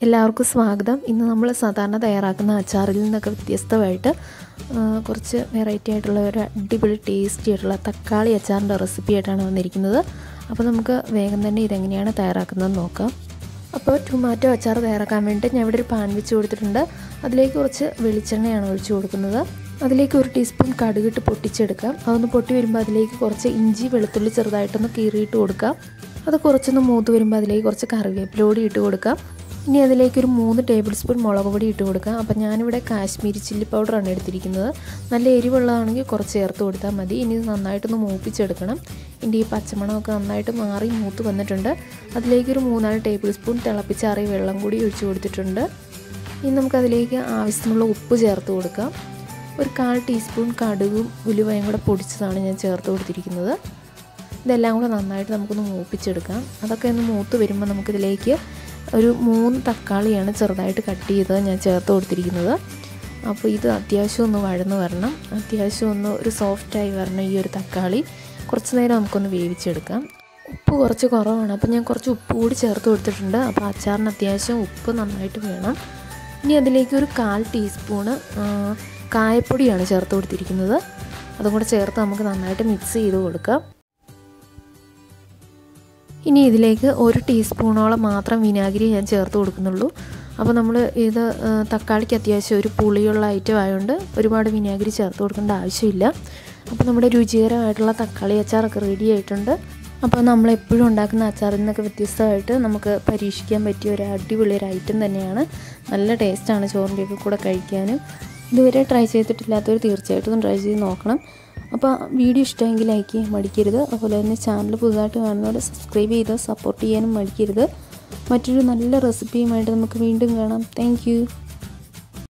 എല്ലാവർക്കും സ്വാഗതം ഇന്ന് നമ്മൾ സാധാരണ തയ്യാറാക്കുന്ന അച്ചാറിൽ നിന്നൊക്കെ വ്യത്യസ്തമായിട്ട് ആ, കുറച്ച് വെറൈറ്റി ആയിട്ടുള്ള ഒരു അടിപൊളി ടേസ്റ്റി ആയിട്ടുള്ള തക്കാളി അച്ചാറിൻ്റെ റെസിപ്പി ആയിട്ടാണ് വന്നിരിക്കുന്നത് അപ്പോൾ നമുക്ക് വേഗം തന്നെ ഇതെങ്ങനെയാണ് തയ്യാറാക്കുന്നതെന്ന് നോക്കാം അപ്പോൾ ടൊമാറ്റോ അച്ചാർ തയ്യാറാക്കാൻ വേണ്ടി ഞാൻ ഇവിടെ ഒരു പാൻ വെച്ച് കൊടുത്തിട്ടുണ്ട് അതിലേക്ക് കുറച്ച് വെളിച്ചെണ്ണയാണ് ഒഴിച്ചു കൊടുക്കുന്നത് അതിലേക്ക് ഒരു ടീസ്പൂൺ കടുകിട്ട് പൊട്ടിച്ചെടുക്കാം അതൊന്ന് പൊട്ടി വരുമ്പോൾ അതിലേക്ക് കുറച്ച് ഇഞ്ചി വെളുത്തുള്ളി ചെറുതായിട്ടൊന്ന് കീറിയിട്ട് കൊടുക്കാം അത് കുറച്ചൊന്ന് മൂത്ത് വരുമ്പോൾ അതിലേക്ക് കുറച്ച് കറിവേപ്പില കൂടി ഇട്ട് കൊടുക്കാം ഇനി അതിലേക്ക് ഒരു മൂന്ന് ടേബിൾ സ്പൂൺ മുളക് പൊടി ഇട്ട് കൊടുക്കാം അപ്പം ഞാനിവിടെ കാശ്മീരി ചില്ലി പൗഡറാണ് എടുത്തിരിക്കുന്നത് നല്ല എരിവുള്ളതാണെങ്കിൽ കുറച്ച് ചേർത്ത് കൊടുത്താൽ മതി ഇനി ഇത് നന്നായിട്ടൊന്ന് മൂപ്പിച്ചെടുക്കണം ഇനി ഈ പച്ചമണമൊക്കെ നന്നായിട്ട് മാറി മൂത്ത് വന്നിട്ടുണ്ട് അതിലേക്ക് ഒരു മൂന്നാല് ടേബിൾ സ്പൂൺ തിളപ്പിച്ചാറിയ വെള്ളം കൂടി ഒഴിച്ചു കൊടുത്തിട്ടുണ്ട് ഇനി നമുക്കതിലേക്ക് ആവശ്യത്തിനുള്ള ഉപ്പ് ചേർത്ത് കൊടുക്കാം ഒരു കാൽ ടീസ്പൂൺ കടുകും ഉലുവയും കൂടെ പൊടിച്ചതാണ് ഞാൻ ചേർത്ത് കൊടുത്തിരിക്കുന്നത് ഇതെല്ലാം കൂടെ നന്നായിട്ട് നമുക്കൊന്ന് മൂപ്പിച്ചെടുക്കാം അതൊക്കെ ഒന്ന് മൂത്ത് വരുമ്പോൾ നമുക്കിതിലേക്ക് ഒരു മൂന്ന് തക്കാളിയാണ് ചെറുതായിട്ട് കട്ട് ചെയ്തത് ഞാൻ ചേർത്ത് കൊടുത്തിരിക്കുന്നത് അപ്പോൾ ഇത് അത്യാവശ്യം ഒന്ന് വഴന്ന് വരണം അത്യാവശ്യം ഒന്ന് ഒരു സോഫ്റ്റായി വരണം ഈ ഒരു തക്കാളി കുറച്ച് നേരം നമുക്കൊന്ന് വേവിച്ചെടുക്കാം ഉപ്പ് കുറച്ച് കുറവാണ് അപ്പോൾ ഞാൻ കുറച്ച് ഉപ്പ് കൂടി ചേർത്ത് കൊടുത്തിട്ടുണ്ട് അപ്പോൾ അച്ചാറിന് അത്യാവശ്യം ഉപ്പ് നന്നായിട്ട് വേണം ഇനി അതിലേക്ക് ഒരു കാൽ ടീസ്പൂണ് ആ, കായപ്പൊടിയാണ് ചേർത്ത് കൊടുത്തിരിക്കുന്നത് അതും കൂടെ ചേർത്ത് നമുക്ക് നന്നായിട്ട് മിക്സ് ചെയ്ത് കൊടുക്കാം ഇനി ഇതിലേക്ക് ഒരു ടീസ്പൂണോളം മാത്രം വിനാഗിരി ഞാൻ ചേർത്ത് കൊടുക്കുന്നുള്ളൂ അപ്പോൾ നമ്മൾ ഇത് ആ, തക്കാളിക്ക് അത്യാവശ്യം ഒരു പുളിയുള്ള ഐറ്റം ആയതുകൊണ്ട് ഒരുപാട് വിനാഗിരി ചേർത്ത് കൊടുക്കേണ്ട ആവശ്യമില്ല അപ്പോൾ നമ്മുടെ രുചികരമായിട്ടുള്ള തക്കാളി അച്ചാറൊക്കെ റെഡി ആയിട്ടുണ്ട് അപ്പോൾ നമ്മൾ എപ്പോഴും ഉണ്ടാക്കുന്ന അച്ചാറിൽ നിന്നൊക്കെ വ്യത്യസ്തമായിട്ട് നമുക്ക് പരീക്ഷിക്കാൻ പറ്റിയ ഒരു അടിപൊളി ഒരു ഐറ്റം തന്നെയാണ് നല്ല ടേസ്റ്റാണ് ചോറിൻ്റെയൊക്കെ കൂടെ കഴിക്കാനും ഇതുവരെ ട്രൈ ചെയ്തിട്ടില്ലാത്തവർ തീർച്ചയായിട്ടും ട്രൈ ചെയ്ത് നോക്കണം അപ്പോൾ വീഡിയോ ഇഷ്ടമെങ്കിൽ ലൈക്ക് ചെയ്യാൻ മടിക്കരുത് അതുപോലെ തന്നെ ചാനൽ പുതുതായിട്ട് കാണുന്നവർ സബ്സ്ക്രൈബ് ചെയ്ത് സപ്പോർട്ട് ചെയ്യാനും മടിക്കരുത് മറ്റൊരു നല്ല റെസിപ്പിയുമായിട്ട് നമുക്ക് വീണ്ടും കാണാം താങ്ക്